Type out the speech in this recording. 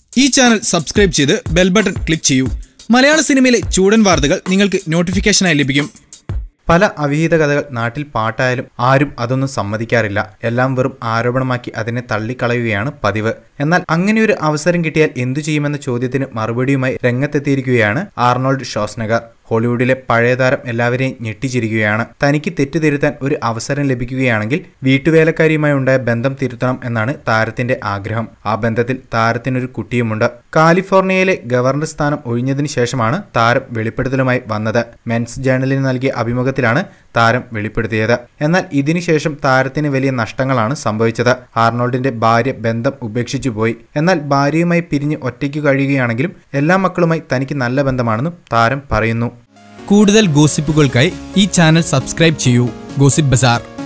ഈ channel subscribe ചെയ്ത് bell button click ചെയ്യൂ മലയാള സിനിമയിലെ ചൂടൻ വാർത്തകൾ നിങ്ങൾക്ക് നോട്ടിഫിക്കേഷനായി ലഭിക്കും പല അവിഹിത കഥകൾ നാട്ടിൽ പാട്ടായാലും ആരും അതൊന്നും സമ്മതിക്കാറില്ല എല്ലാം വെറും ആരോപണമാക്കി അതിനെ തള്ളിക്കളയുകയാണ് പതിവ് എന്നാൽ അങ്ങനെയൊരു അവസരം കിട്ടിയാൽ എന്തു ചെയ്യുമെന്ന ചോദ്യത്തിന് മറുപടിയുമായി രംഗത്തെത്തിയിരിക്കുകയാണ് ആർണോൾഡ് ഷോസ്നഗർ ഹോളിവുഡിലെ പഴയ താരം എല്ലാവരെയും ഞെട്ടിച്ചിരിക്കുകയാണ് തനിക്ക് തെറ്റുതിരുത്താൻ ഒരു അവസരം ലഭിക്കുകയാണെങ്കിൽ വീട്ടുവേലക്കാരിയുമായി ഉണ്ടായ ബന്ധം തിരുത്തണം എന്നാണ് താരത്തിന്റെ ആഗ്രഹം ആ ബന്ധത്തിൽ താരത്തിനൊരു കുട്ടിയുമുണ്ട് കാലിഫോർണിയയിലെ ഗവർണർ സ്ഥാനം ഒഴിഞ്ഞതിനു ശേഷമാണ് താരം വെളിപ്പെടുത്തലുമായി വന്നത് മെൻസ് ജേണലിന് നൽകിയ അഭിമുഖത്തിലാണ് താരം വെളിപ്പെടുത്തിയത് എന്നാൽ ഇതിനുശേഷം താരത്തിന് വലിയ നഷ്ടങ്ങളാണ് സംഭവിച്ചത് ആർണോൾഡിന്റെ ഭാര്യ ബന്ധം ഉപേക്ഷിച്ചു പോയി എന്നാൽ ഭാര്യയുമായി പിരിഞ്ഞ് ഒറ്റയ്ക്ക് കഴിയുകയാണെങ്കിലും എല്ലാ മക്കളുമായി തനിക്ക് നല്ല ബന്ധമാണെന്നും താരം പറയുന്നു കൂടുതൽ ഗോസിപ്പുകൾക്കായി ഈ ചാനൽ സബ്സ്ക്രൈബ് ചെയ്യൂ ഗോസിപ്പ് ബസാർ